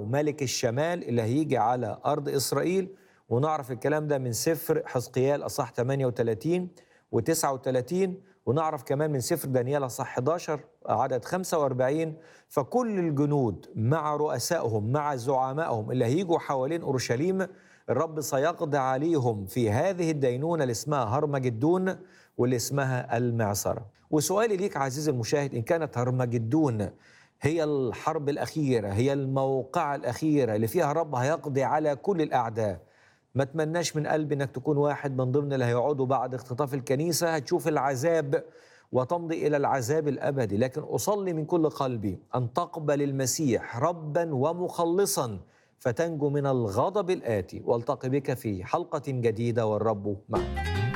ملك الشمال اللي هيجي على أرض إسرائيل ونعرف الكلام ده من سفر حزقيال أصح 38 و39 ونعرف كمان من سفر دانيال أصح 11 عدد 45 فكل الجنود مع رؤسائهم مع زعمائهم اللي هيجوا حوالين أورشليم الرب سيقضي عليهم في هذه الدينونة اللي اسمها هرمجدون واللي اسمها المعصرة وسؤالي ليك عزيزي المشاهد إن كانت هرمجدون هي الحرب الأخيرة هي الموقعة الأخيرة اللي فيها رب هيقضي على كل الأعداء ما تمناش من قلبي انك تكون واحد من ضمن اللي هيقعدوا بعد اختطاف الكنيسة هتشوف العذاب وتمضي إلى العذاب الأبدي لكن أصلي من كل قلبي أن تقبل المسيح ربا ومخلصا فتنجو من الغضب الآتي والتقي بك في حلقة جديدة والرب معك